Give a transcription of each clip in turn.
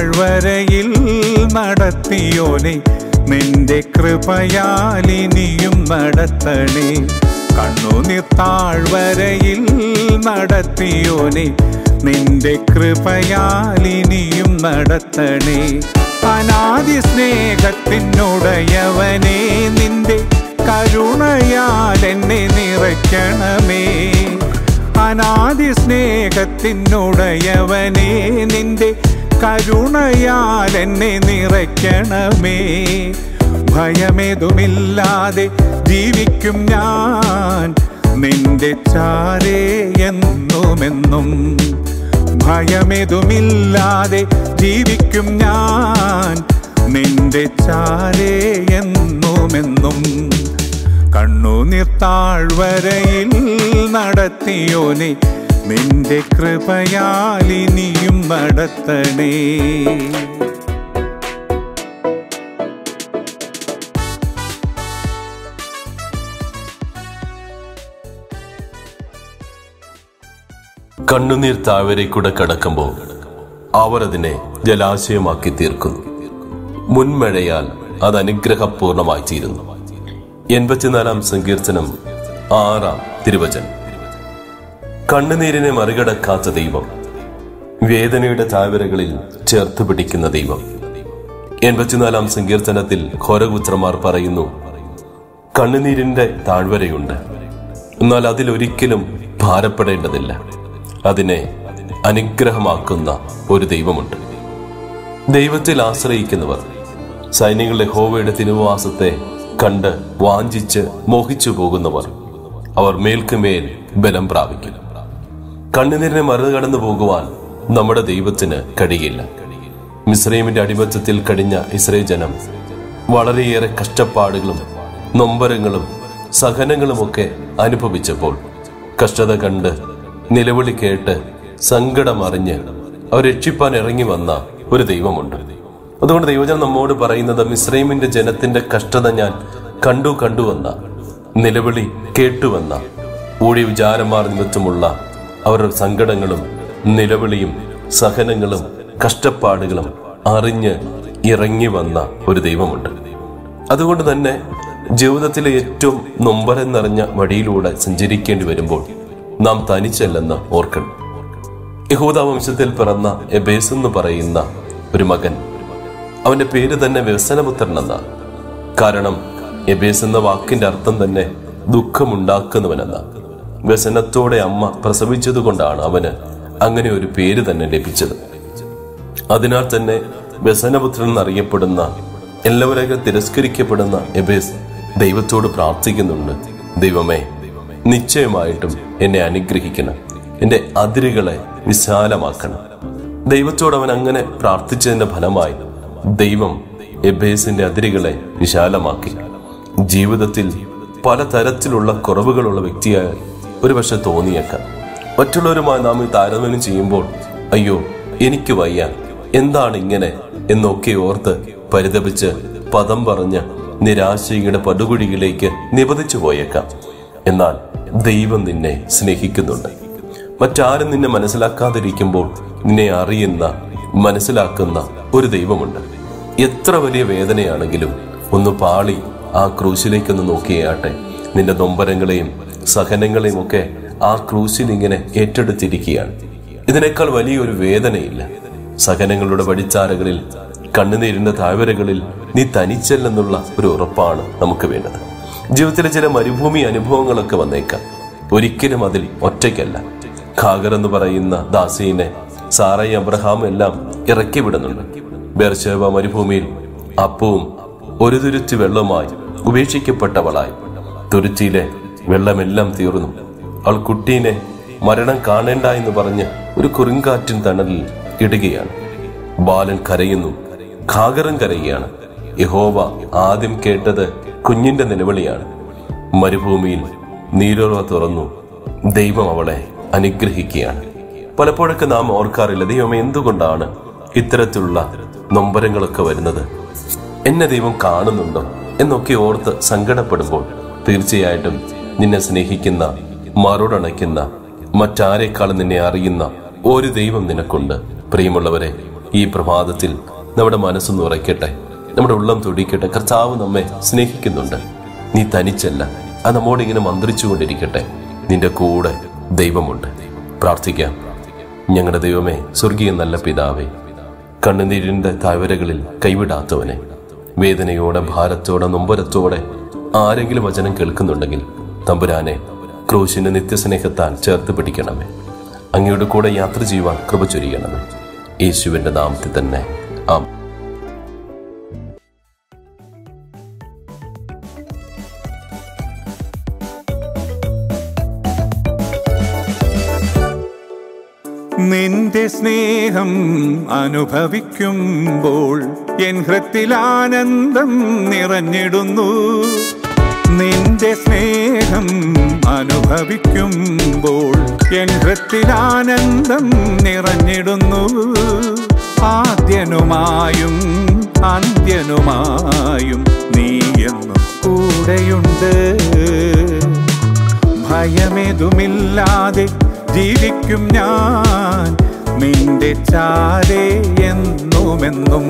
താഴ്വരയിൽ നടത്തിയോനെ നിന്റെ കൃപയാൽ ഇനിയും നടത്തണേ കണ്ണുനീർ താഴ്വരയിൽ നടത്തിയോനെ നിന്റെ കൃപയാൽ ഇനിയും നടത്തണേ അനാദി സ്നേഹത്തിനുടയവനെ നിന്റെ കരുണയാൽ എന്നെ നിറയ്ക്കണമേ അനാദി സ്നേഹത്തിനുടയവനെ നിന്റെ കരുണയാൽ എന്നെ നിറയ്ക്കണമേ ഭയമേതുമില്ലാതെ ജീവിക്കും ഞാൻ നിന്റെ ചാരേ എന്നുമെന്നും ഭയമേതുമില്ലാതെ ജീവിക്കും ഞാൻ നിന്റെ ചാരേ എന്നുമെന്നും കണ്ണുനീർ താഴ്വരയിൽ നടത്തിയോനെ നിന്റെ കൃപയാൽ ഇനിയും നടത്തണേ കണ്ണുനീർ താഴ്വരയ്ക്കൂടെ കടക്കുമ്പോൾ അവർ അതിനെ ജലാശയമാക്കി തീർക്കുന്നു മുൻമഴയാൽ അത് അനുഗ്രഹപൂർണമായി തീരുന്നു എൺപത്തിനാലാം സങ്കീർത്തനം ആറാം തിരുവചനം കണ്ണുനീരിനെ മറികടക്കാത്ത ദൈവം വേദനയുടെ താഴ്വരകളിൽ ചേർത്ത് പിടിക്കുന്ന ദൈവം എൺപത്തിനാലാം സങ്കീർത്തനത്തിൽ ഘോരപുത്രന്മാർ പറയുന്നു കണ്ണുനീരിന്റെ താഴ്വരയുണ്ട് എന്നാൽ അതിലൊരിക്കലും ഭാരപ്പെടേണ്ടതില്ല അതിനെ അനുഗ്രഹമാക്കുന്ന ഒരു ദൈവമുണ്ട് ദൈവത്തിൽ ആശ്രയിക്കുന്നവർ സൈന്യങ്ങളുടെ ഹോവയുടെ തിരുവാസത്തെ കണ്ട് വാഞ്ചിച്ച് മോഹിച്ചു പോകുന്നവർ അവർ മേൽക്കുമേൽ ബലം പ്രാപിക്കും കണ്ണുനീരിനെ മറികടന്നു പോകുവാൻ നമ്മുടെ ദൈവത്തിന് കഴിയില്ല മിസ്രൈമിന്റെ അടിമത്തത്തിൽ കഴിഞ്ഞ ഇസ്രയേൽ ജനം വളരെയേറെ കഷ്ടപ്പാടുകളും നൊമ്പരങ്ങളും സഹനങ്ങളുമൊക്കെ അനുഭവിച്ചപ്പോൾ കഷ്ടത കണ്ട് നിലവിളി കേട്ട് സങ്കടമറിഞ്ഞ് അവർ രക്ഷിപ്പാൻ ഇറങ്ങി വന്ന ഒരു ദൈവമുണ്ട് അതുകൊണ്ട് ദൈവജനം നമ്മോട് പറയുന്നത് മിസ്രൈമിന്റെ ജനത്തിന്റെ കഷ്ടത ഞാൻ കണ്ടു കണ്ടുവന്ന നിലവിളി കേട്ടുവന്ന ഊഴി വിചാരന്മാർ നിമിത്തമുള്ള അവരുടെ സങ്കടങ്ങളും നിലവിളിയും സഹനങ്ങളും കഷ്ടപ്പാടുകളും അറിഞ്ഞ് ഇറങ്ങി വന്ന ഒരു ദൈവമുണ്ട് അതുകൊണ്ട് തന്നെ ജീവിതത്തിലെ ഏറ്റവും നൊമ്പരം നിറഞ്ഞ വഴിയിലൂടെ സഞ്ചരിക്കേണ്ടി വരുമ്പോൾ നാം തനിച്ചല്ലെന്ന് ഓർക്കണം യഹൂദ വംശത്തിൽ പിറന്ന എബേസ് എന്ന് പറയുന്ന ഒരു മകൻ അവന്റെ പേര് തന്നെ വ്യസനപുത്രൻ എന്ന കാരണം എബേസ് എന്ന വാക്കിന്റെ അർത്ഥം തന്നെ ദുഃഖമുണ്ടാക്കുന്നവനെന്ന വ്യസനത്തോടെ അമ്മ പ്രസവിച്ചത് കൊണ്ടാണ് അവന് അങ്ങനെ ഒരു പേര് തന്നെ ലഭിച്ചത് അതിനാൽ തന്നെ വ്യസനപുത്രൻ എന്നറിയപ്പെടുന്ന എല്ലാവരെയും തിരസ്കരിക്കപ്പെടുന്ന എബേസ് ദൈവത്തോട് പ്രാർത്ഥിക്കുന്നുണ്ട് ദൈവമേ നിശ്ചയമായിട്ടും എന്നെ അനുഗ്രഹിക്കണം എന്റെ അതിരുകളെ വിശാലമാക്കണം ദൈവത്തോട് അവൻ അങ്ങനെ പ്രാർത്ഥിച്ചതിന്റെ ഫലമായി ദൈവം എബേസിന്റെ അതിരുകളെ വിശാലമാക്കി ജീവിതത്തിൽ പലതരത്തിലുള്ള കുറവുകളുള്ള വ്യക്തിയായി ഒരുപക്ഷെ തോന്നിയേക്കാം മറ്റുള്ളവരുമായി നാം ഈ താരതമ്യം ചെയ്യുമ്പോൾ അയ്യോ എനിക്ക് വയ്യ എന്താണ് ഇങ്ങനെ എന്നൊക്കെ ഓർത്ത് പരിതപിച്ച് പദം പറഞ്ഞ് നിരാശയുടെ പടുകുഴിയിലേക്ക് നിപതിച്ചു പോയേക്കാം എന്നാൽ ദൈവം നിന്നെ സ്നേഹിക്കുന്നുണ്ട് മറ്റാരും നിന്നെ മനസ്സിലാക്കാതിരിക്കുമ്പോൾ നിന്നെ അറിയുന്ന മനസ്സിലാക്കുന്ന ഒരു ദൈവമുണ്ട് എത്ര വലിയ വേദനയാണെങ്കിലും ഒന്ന് പാളി ആ ക്രൂശിലേക്കൊന്ന് നോക്കിയാട്ടെ നിന്റെ നൊമ്പരങ്ങളെയും സഹനങ്ങളെയും ഒക്കെ ആ ക്രൂശിൽ ഇങ്ങനെ ഏറ്റെടുത്തിരിക്കുകയാണ് ഇതിനേക്കാൾ വലിയൊരു വേദനയില്ല സഹനങ്ങളുടെ വടിച്ചാരകളിൽ കണ്ണുനീരിന്റെ താഴ്വരകളിൽ നീ തനിച്ചല്ലെന്നുള്ള ഒരു ഉറപ്പാണ് നമുക്ക് വേണ്ടത് ജീവിതത്തിലെ ചില മരുഭൂമി അനുഭവങ്ങളൊക്കെ വന്നേക്കാം ഒരിക്കലും അതിൽ ഒറ്റയ്ക്കല്ല ഖാഗർ എന്ന് പറയുന്ന ദാസീനെ സാറയും അബ്രഹാമും എല്ലാം ഇറക്കി വിടുന്നുണ്ട് ബെർശേവ മരുഭൂമിയിൽ അപ്പവും ഒരു തുരുത്തി വെള്ളവുമായി ഉപേക്ഷിക്കപ്പെട്ടവളായി തുരുത്തിയിലെ വെള്ളമെല്ലാം തീർന്നു അവൾ കുട്ടീനെ മരണം കാണേണ്ട എന്ന് പറഞ്ഞ് ഒരു കുറുങ്കാറ്റിൻ തണലിൽ ഇടുകയാണ് ബാലൻ കരയുന്നു ഖാഗറും കരയുകയാണ് യഹോവ ആദ്യം കേട്ടത് കുഞ്ഞിന്റെ നിലവിളിയാണ് മരുഭൂമിയിൽ നീരോറ തുറന്നു ദൈവം അവളെ അനുഗ്രഹിക്കുകയാണ് പലപ്പോഴൊക്കെ നാം ഓർക്കാറില്ല ദൈവം എന്തുകൊണ്ടാണ് ഇത്തരത്തിലുള്ള നൊമ്പരങ്ങളൊക്കെ വരുന്നത് എന്നെ ദൈവം കാണുന്നുണ്ടോ എന്നൊക്കെ ഓർത്ത് സങ്കടപ്പെടുമ്പോൾ തീർച്ചയായിട്ടും നിന്നെ സ്നേഹിക്കുന്ന മാറോടണയ്ക്കുന്ന മറ്റാരേക്കാളും നിന്നെ അറിയുന്ന ഒരു ദൈവം നിനക്കുണ്ട് പ്രിയമുള്ളവരെ ഈ പ്രഭാതത്തിൽ നമ്മുടെ മനസ്സൊന്ന് ഉറയ്ക്കട്ടെ നമ്മുടെ ഉള്ളം തുടിക്കട്ടെ കർത്താവ് നമ്മെ സ്നേഹിക്കുന്നുണ്ട് നീ തനിച്ചല്ല അത് നമ്മോട് ഇങ്ങനെ മന്ത്രിച്ചുകൊണ്ടിരിക്കട്ടെ നിന്റെ കൂടെ ദൈവമുണ്ട് പ്രാർത്ഥിക്കാം ഞങ്ങളുടെ ദൈവമേ സ്വർഗീയ നല്ല പിതാവേ കണ്ണുനീരിന്റെ താഴ്വരകളിൽ കൈവിടാത്തവനെ വേദനയോടെ ഭാരത്തോടെ നൊമ്പരത്തോടെ ആരെങ്കിലും വചനം കേൾക്കുന്നുണ്ടെങ്കിൽ തമ്പുരാനെ ക്രൂശിന്റെ നിത്യസ്നേഹത്താൽ ചേർത്ത് പിടിക്കണമേ അങ്ങയുടെ കൂടെ യാത്ര ചെയ്യുവാൻ കൃപ ചൊരിയണമേ യേശുവിന്റെ നാമത്തിൽ തന്നെ ആം നിന്റെ സ്നേഹം അനുഭവിക്കുമ്പോൾ എൻ ഹൃത്തിൽ ആനന്ദം നിറഞ്ഞിടുന്നു നിന്റെ സ്നേഹം അനുഭവിക്കുമ്പോൾ എൻ ഹൃത്തിൽ ആനന്ദം നിറഞ്ഞിടുന്നു ആദ്യനുമായും അന്ത്യനുമായും നീ എന്നും കൂടെയുണ്ട് ഭയമേതുമില്ലാതെ ജീവിക്കും ഞാൻ നിന്റെ ചാരേ എന്നുമെന്നും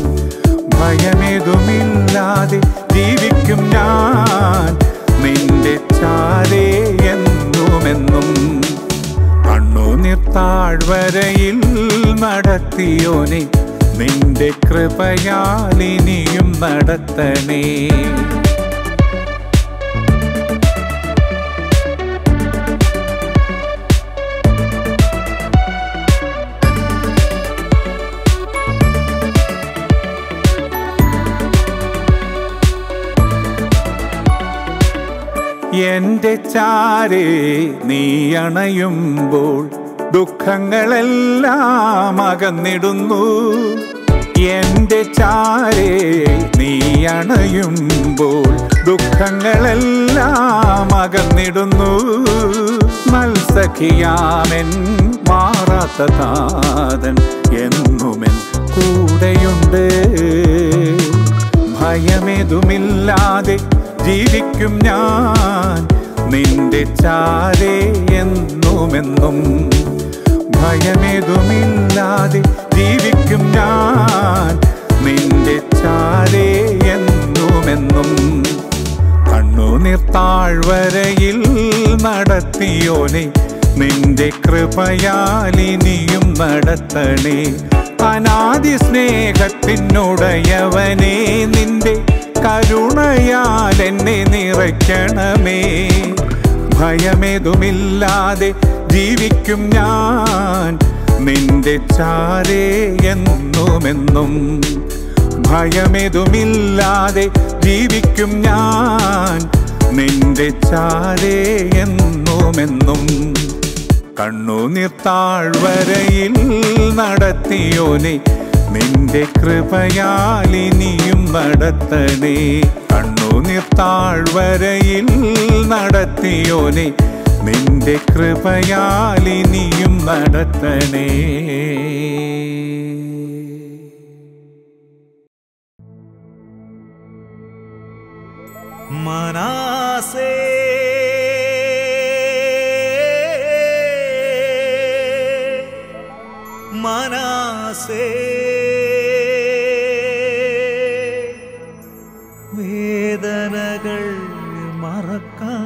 ഭയമേതുമില്ലാതെ ജീവിക്കും ഞാൻ നിന്റെ ചാരേ എന്നുമെന്നും കണ്ണുനീർ താഴ്വരയിൽ നടത്തിയോനെ നിന്റെ കൃപയാൽ ഇനിയും നടത്തണേ എന്റെ ചാരേ നീ അണയുമ്പോൾ ദുഃഖങ്ങളെല്ലാം അകന്നിടുന്നു എന്റെ ചാരേ നീ അണയുമ്പോൾ ദുഃഖങ്ങളെല്ലാം അകന്നിടുന്നു മത്സഖിയാമൻ മാറാത്ത താതൻ എന്നുമെൻ കൂടെയുണ്ട് ഭയമേതുമില്ലാതെ ജീവിക്കും ഞാൻ നിന്റെ ചാരേ എന്നുമെന്നും ഭയമേതുമില്ലാതെ ജീവിക്കും ഞാൻ നിന്റെ ചാരേ എന്നുമെന്നും കണ്ണുനീർ താഴ്വരയിൽ നടത്തിയോനെ നിന്റെ കൃപയാൽ ഇനിയും നടത്തണേ അനാദി സ്നേഹത്തിനുടയവനെ നിന്റെ കരുണയാൽ എന്നെ നിറയ്ക്കണമേ ഭയമേതുമില്ലാതെ ജീവിക്കും ഞാൻ നിന്റെ ചാരേ എന്നുമെന്നും ഭയമേതുമില്ലാതെ ജീവിക്കും ഞാൻ നിന്റെ ചാരേ എന്നുമെന്നും കണ്ണുനീർ താഴ്വരയിൽ നടത്തിയോനെ നിന്റെ കൃപയാൽ ഇനിയും നടത്തണേ കണ്ണുനീർ താഴ്വരയിൽ നടത്തിയോനെ നിന്റെ കൃപയാൽ ഇനിയും നടത്തണേ മനാസേ മനാസേ വേദനകൾ മറക്കാം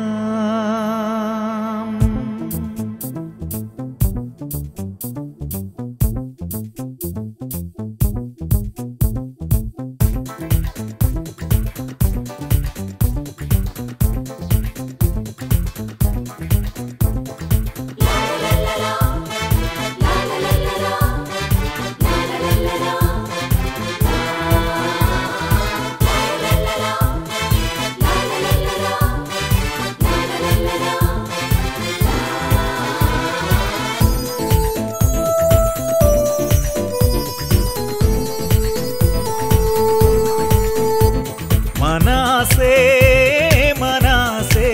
മനാസേ മനാസേ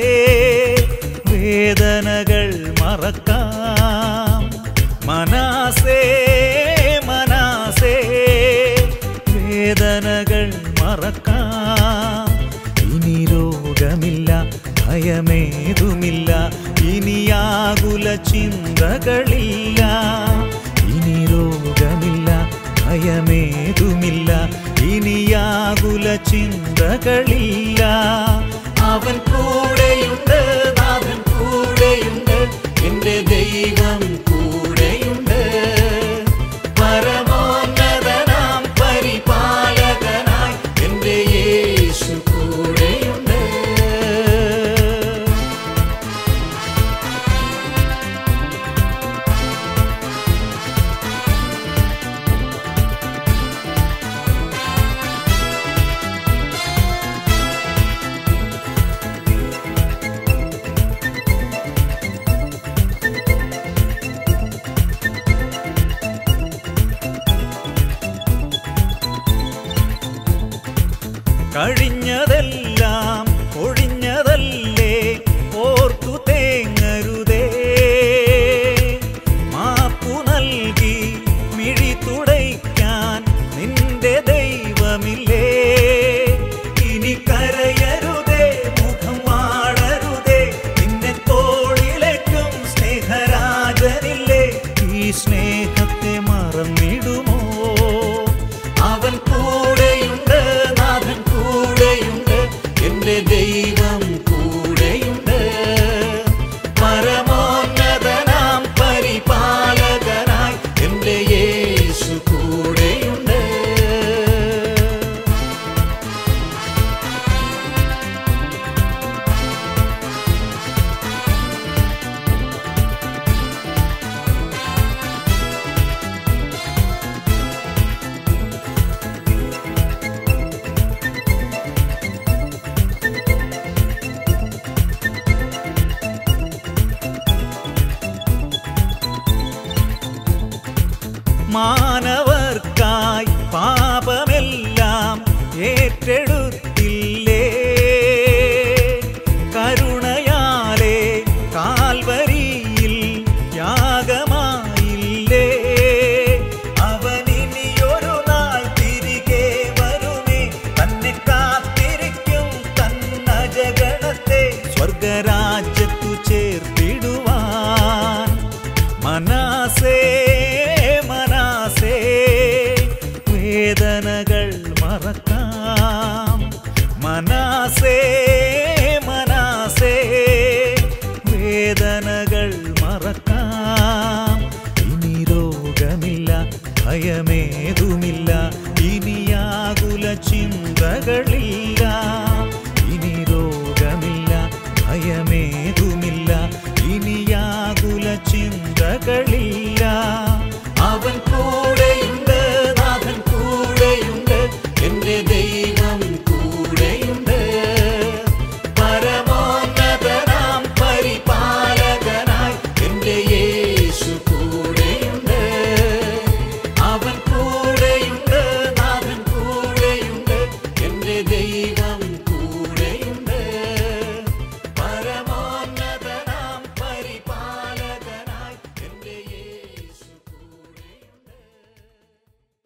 വേദനകൾ മറക്കാം മനാസേ മനാസേ വേദനകൾ മറക്കാം ഇനി രോഗമില്ല ഭയമേതുമില്ല ഇനിയാകുല ചിന്തകളില്ല ഇനി രോഗമില്ല ഭയമേതുമില്ല ഇനിയാകുല ചിന്തകളില്ല അവൻ കൂടെയുണ്ട് നാഥൻ കൂടെയുണ്ട് എന്റെ ദൈവം കൂടെയുണ്ട് പരമോന്നതനാം പരിപാലകനായി എന്റെ യേശു കൂടെയുണ്ട് കഴിഞ്ഞതെല്ലാം ഒഴിഞ്ഞതല്ലേ ഓർത്തു തേങ്ങരുതേ മാപ്പു നൽകി മിഴി തുടയ്ക്കാൻ നിന്റെ ദൈവമില്ലേ ഇനി കരയരുതേ മുഖം വാടരുതേ നിന്നെ തോളിലേക്കും സ്നേഹരാജനില്ലേ ഈ സ്നേഹത്തെ മറന്നിടുമോ അവൻ കൂടെയുണ്ട് നാഥൻ കൂടെയുണ്ട് എന്റെ ദൈവം കൂടെയുണ്ട് പരമോന്നതനാം പരിപാലകനായി എന്റെ യേശു കൂടെയുണ്ട് മാനവർക്കായി പാപമെല്ലാം ഏറ്റെടുത്തില്ലേ കരുണയാലെ കാൽവരിയിൽ യാഗമായില്ലേ അവനിനിയൊരു നാൾ തിരികെ വരുമേ തന്നെ കാത്തിരിക്കും തന്നജഗണത്തെ സ്വർഗരാജ്യത്തു ചേർത്തിടുവാൻ മനാസേ മനാസേ വേദനകൾ മറക്കാം മനാസേ മനാസേ വേദനകൾ മറക്കാം ഇനി രോഗമില്ല ഭയമേതുമില്ല ഇനിയാകുല ചിന്തകളില്ല ഇനി രോഗമില്ല ഭയമേതുമില്ല ഇനിയാകുല ചിന്തകളില്ല അവൻ കൂടെയുണ്ട് നാഥൻ കൂടെയുണ്ട് എന്റെ